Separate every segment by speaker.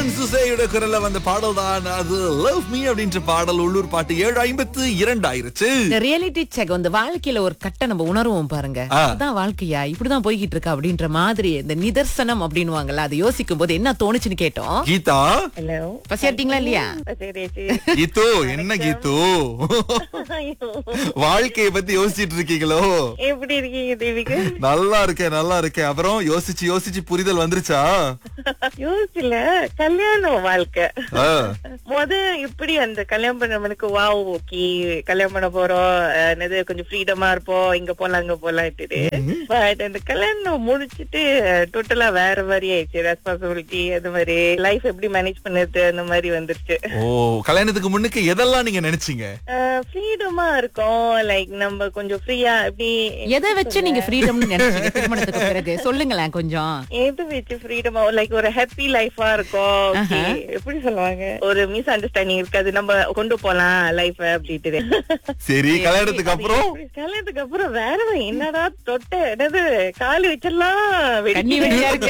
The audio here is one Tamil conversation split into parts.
Speaker 1: ஷான் சுசேயோட குரல்ல வந்த பாடல் தான் அது லவ் மீ அப்படின்ற பாடல் உள்ளூர் பாட்டு ஏழு ஐம்பத்து இரண்டு ஆயிருச்சு
Speaker 2: இந்த ரியாலிட்டி செக் வந்து வாழ்க்கையில ஒரு கட்ட நம்ம உணர்வோம் பாருங்க
Speaker 1: ஆ.
Speaker 2: அதான் வாழ்க்கையா இப்படிதான் போய்கிட்டு இருக்கா அப்படின்ற மாதிரி இந்த நிதர்சனம் அப்படின்னுவாங்கல்ல அதை யோசிக்கும் போது என்ன தோணுச்சுன்னு கேட்டோம்
Speaker 1: கீதா
Speaker 3: ஹலோ
Speaker 2: பசியாட்டிங்களா இல்லையா
Speaker 3: சரி சரி
Speaker 1: கீத்து என்ன கீத்து
Speaker 3: ஐயோ.
Speaker 1: வாழ்க்கைய பத்தி யோசிச்சிட்டு இருக்கீங்களோ
Speaker 3: எப்படி இருக்கீங்க தேவிக்கு
Speaker 1: நல்லா இருக்கேன் நல்லா இருக்கேன் அப்புறம் யோசிச்சு யோசிச்சு புரிதல் வந்துருச்சா
Speaker 3: யோசிக்கல கல்யாணம் வாழ்க்கை
Speaker 1: ஆ.
Speaker 3: முத இப்படி அந்த கல்யாணம் பண்ணவனுக்கு வாவ் ஓகே கல்யாணம் பண்ண போறோம் அஹ், என்னது கொஞ்சம் ஃப்ரீடமா இருப்போம் இங்க போலாம் அங்க போலாம்ட்டு பட் அந்த கல்யாணம் முடிச்சிட்டு டோட்டலா வேற மாதிரி ஆயிடுச்சு ரெஸ்பான்சிபிலிட்டி அது மாதிரி லைஃப் எப்படி மேனேஜ் பண்ணுறது அந்த மாதிரி வந்துருச்சு
Speaker 1: ஓ கல்யாணத்துக்கு முன்னுக்கு எதெல்லாம் நீங்க நினைச்சீங்க
Speaker 3: ஃப்ரீடமா இருக்கும் லைக் நம்ம கொஞ்சம் ஃப்ரீயா எப்படி
Speaker 2: எதை வச்சு நீங்க ஃப்ரீடம்னு நினைச்சீங்க திருமணத்துக்கு பிறகு சொல்லுங்களேன் கொஞ்சம்
Speaker 3: எது வச்சு ஃப்ரீடமா லைக் ஒரு ஹாப்பி லைஃபா இருக்கும் Okay. எப்படி சொல்லுவாங்க ஒரு மிஸ் அண்டர்ஸ்டாண்டிங் இருக்காது நம்ம கொண்டு போலாம் லைஃப் அப்படின்ட்டு
Speaker 1: சரி கல்யாணத்துக்கு அப்புறம்
Speaker 3: கல்யாணத்துக்கு அப்புறம் வேற என்னடா தொட்ட என்னது காலு வச்சிடலாம்
Speaker 2: கண்ணி வெடியா இருக்கு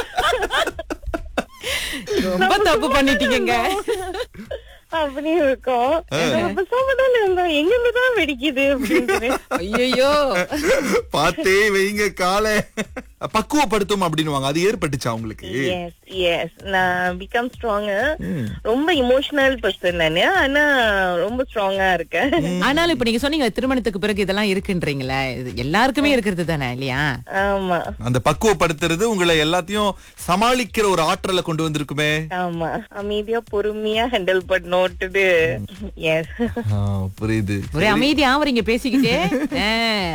Speaker 2: ரொம்ப தப்பு பண்ணிட்டீங்க
Speaker 3: அப்படி இருக்கும் நம்ம சோமதால இருந்தோம் எங்க இருந்துதான் வெடிக்குது அப்படின்னு
Speaker 2: ஐயோ
Speaker 1: பார்த்தே வைங்க காலை பக்குவப்படுத்தும் அப்படின்னுவாங்க அது ஏற்பட்டுச்சா உங்களுக்கு
Speaker 3: எஸ் எஸ் நான் பிகம் ஸ்ட்ராங் ரொம்ப இமோஷனல் பர்சன் நானு ஆனா ரொம்ப ஸ்ட்ராங்கா இருக்கேன்
Speaker 2: ஆனாலும் இப்ப நீங்க சொன்னீங்க திருமணத்துக்கு பிறகு இதெல்லாம் இருக்குன்றீங்களே இது எல்லாருக்குமே இருக்கிறது தானே இல்லையா
Speaker 3: ஆமா
Speaker 1: அந்த பக்குவப்படுத்துறது உங்களை எல்லாத்தையும் சமாளிக்கிற ஒரு ஆற்றலை கொண்டு வந்திருக்குமே
Speaker 3: ஆமா அமைதியா பொறுமையா ஹேண்டில் பண்ணோட்டுது எஸ்
Speaker 1: ஆ, புரியுது
Speaker 2: ஒரே அமைதியா ஆவறீங்க பேசிக்கிட்டே ஆ.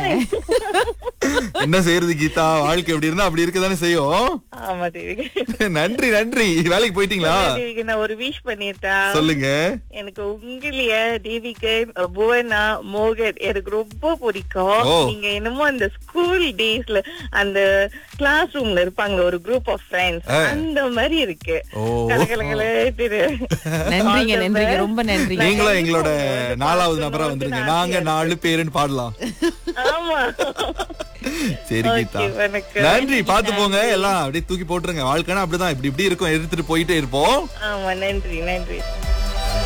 Speaker 1: என்ன செய்யறது கீதா வாழ்க்கை எப்படி இருந்தா அப்படி இருக்கதானே செய்யும்
Speaker 3: ஆமா தேவிகா
Speaker 1: நன்றி நன்றி வேலைக்கு போயிட்டீங்களா
Speaker 3: தேவிக்கு நான் ஒரு விஷ் பண்ணிட்டா
Speaker 1: சொல்லுங்க
Speaker 3: எனக்கு உங்களைய தேவிக்கு புவனா மோகன் எனக்கு ரொம்ப பிடிக்கும்
Speaker 1: ஓ.
Speaker 3: நீங்க என்னமோ அந்த ஸ்கூல் டேஸ்ல அந்த கிளாஸ் ரூம்ல இருப்பாங்க ஒரு குரூப் ஆஃப் ஃப்ரெண்ட்ஸ் அந்த மாதிரி இருக்கு
Speaker 1: ஓ.
Speaker 3: கலகலகலன்னு.
Speaker 2: நன்றிங்க
Speaker 3: All the
Speaker 2: நன்றிங்க
Speaker 3: best.
Speaker 2: ரொம்ப நன்றிங்க
Speaker 1: நீங்களும் எங்களோட
Speaker 3: வந்து
Speaker 1: நாலாவது
Speaker 3: பார்க்கணும்,
Speaker 1: நபரா வந்துருங்க
Speaker 3: வந்து
Speaker 1: நாங்க
Speaker 3: ஆசையா
Speaker 1: நாலு பேருன்னு பாடலாம்
Speaker 3: ஆமா
Speaker 1: சரி
Speaker 3: Okay,
Speaker 1: கீதா
Speaker 3: வணக்கம்.
Speaker 1: நன்றி பாத்து போங்க எல்லாம் அப்படியே தூக்கி போட்டுருங்க வாழ்க்கைனா அப்படிதான் இப்படி இப்படி இருக்கும் எடுத்துட்டு போயிட்டே இருப்போம்
Speaker 3: ஆமா நன்றி நன்றி